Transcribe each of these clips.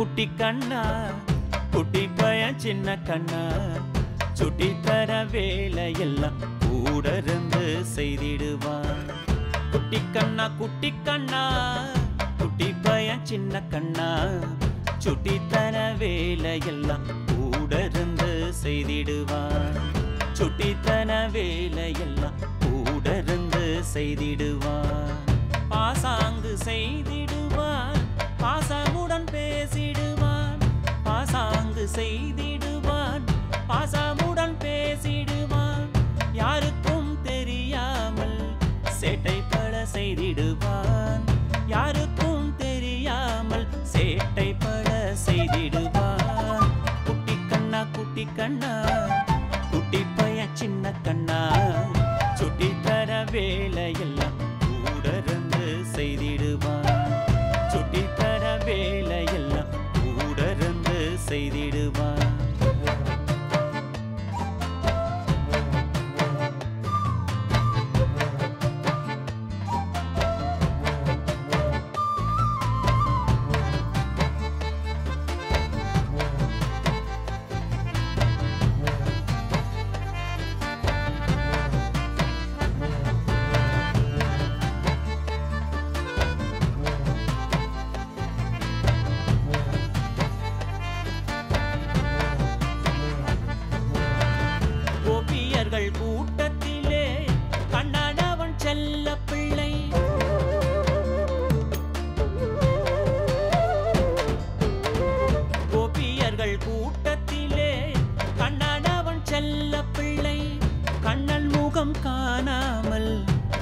குட்டி கண்ணா குட்டி பையன் சின்ன கண்ணா சுட்டி தர வேலையெல்லாம் கூட இருந்து செய்திடுவான் குட்டி கண்ணா குட்டி கண்ணா குட்டி பையன் சின்ன கண்ணா சுட்டி தர வேலையெல்லாம் கூட இருந்து செய்திடுவான் சுட்டித்தன வேலையெல்லாம் கூட இருந்து செய்திடுவான் பாசாங்கு செய்திடுவான் பாசமுடன் பேசிடுவான் பாசாங்கு செய்திடுவான் பாசமுடன் பேசிடுவான் யாருக்கும் தெரியாமல் சேட்டை பல செய்திடுவான் யாருக்கும் தெரியாமல் சேட்டை பல செய்திடுவான் குட்டி கண்ணா குட்டி கண்ணா குட்டி பையன் சின்ன கண்ணா சுட்டி தர வேலையெல்லாம் கூட இருந்து செய்திடுவான் சுட்டி தர வேலையெல்லாம் கூட இருந்து செய்திடுவான் கோபியர்கள் கூட்டத்திலே கண்ணாடவன் செல்ல பிள்ளை கோபியர்கள் கூட்டத்திலே கண்ணாடவன் செல்ல பிள்ளை கண்ணன் முகம் காணாமல்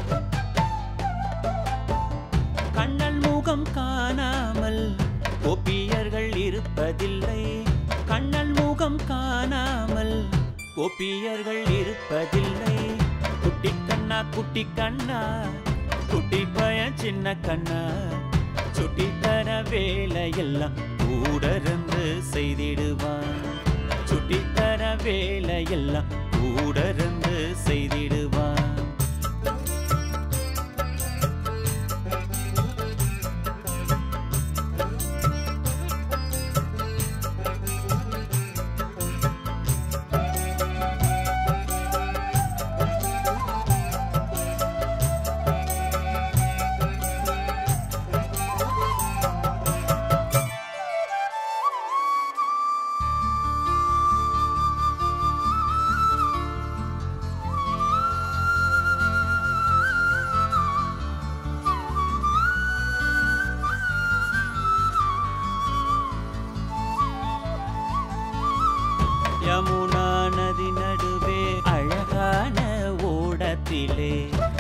கண்ணன் முகம் காணாமல் கோபியர்கள் இருப்பதில்லை கண்ணன் முகம் காணாமல் கோபியர்கள் இருப்பதில்லை குட்டி கண்ணா குட்டி கண்ணா குட்டி பையன் சின்ன கண்ணா சுட்டி தர வேலையெல்லாம் கூட இருந்து செய்திடுவான் சுட்டி தர வேலையெல்லாம் கூட இருந்து செய்திடுவான் யமுனா நதி நடுவே அழகான ஓடத்திலே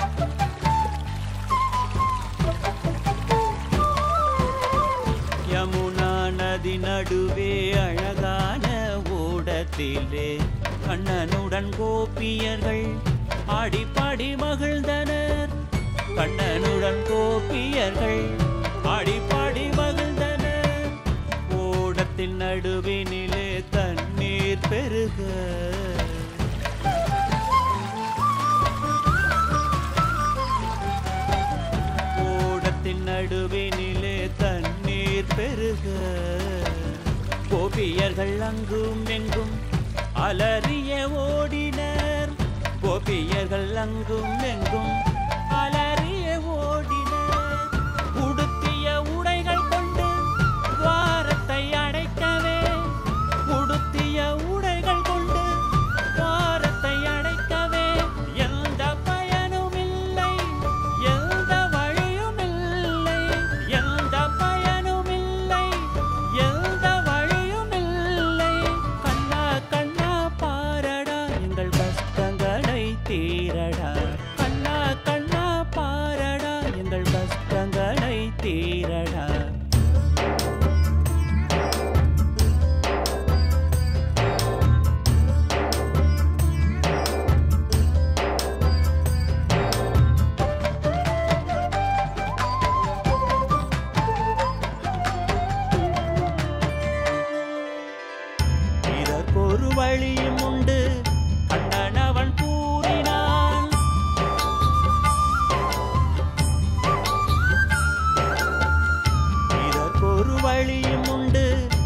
யமுனா நதி நடுவே அழகான ஓடத்திலே கண்ணனுடன் கோபியர்கள் ஆடிப்பாடி மகிழ்ந்தனர் கண்ணனுடன் கோபியர்கள் ஆடிப்பாடி மகிழ்ந்தனர் ஓடத்தின் நடுவினிலே தண்ணீர் பெருக ஓடத்தின் நடுவினிலே தண்ணீர் பெருக கோபியர்கள் அங்கும் எங்கும் அலறிய ஓடினர் கோபியர்கள் அங்கும் எங்கும் அலறிய ஓடினர் உடுத்திய உடைகள் கொண்டு வாரத்தை அடைக்கவே உடுத்திய உடைகள் கொண்டு வாரத்தை அடைக்கவே எந்த பயனும் இல்லை எந்த வழியும் இல்லை எந்த பயனும் இல்லை எந்த வழியும் இல்லை கண்ணா கண்ணா பாரடா எங்கள் கஷ்டங்களை தீரடா கண்ணா கண்ணா பாரடா எங்கள் கஷ்டங்களை தீரடா இதற்கொரு வழியும் உண்டு கண்ணன் அவன் கூறினான் இதற்கொரு வழியும் உண்டு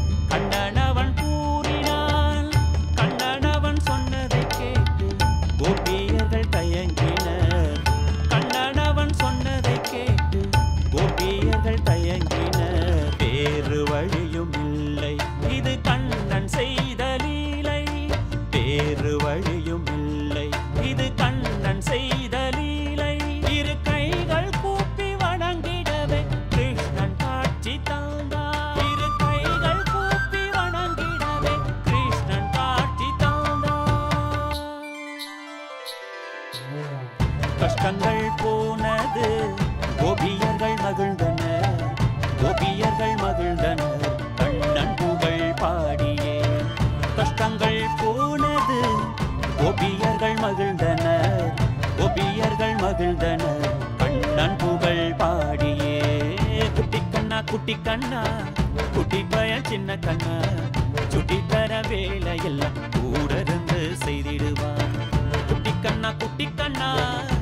கஷ்டங்கள் போனது கோபியர்கள் மகிழ்ந்தனர் கோபியர்கள் மகிழ்ந்தனர் கண்ணன் புகழ் பாடியே கஷ்டங்கள் போனது கோபியர்கள் மகிழ்ந்தனர் கோபியர்கள் மகிழ்ந்தனர் கண்ணன் புகழ் பாடியே குட்டி கண்ணா குட்டி கண்ணா குட்டி பையன் சின்ன கண்ணா சுட்டி தர வேலையெல்லாம் கூட இருந்து செய்திடுவான் குட்டி கண்ணா குட்டி கண்ணா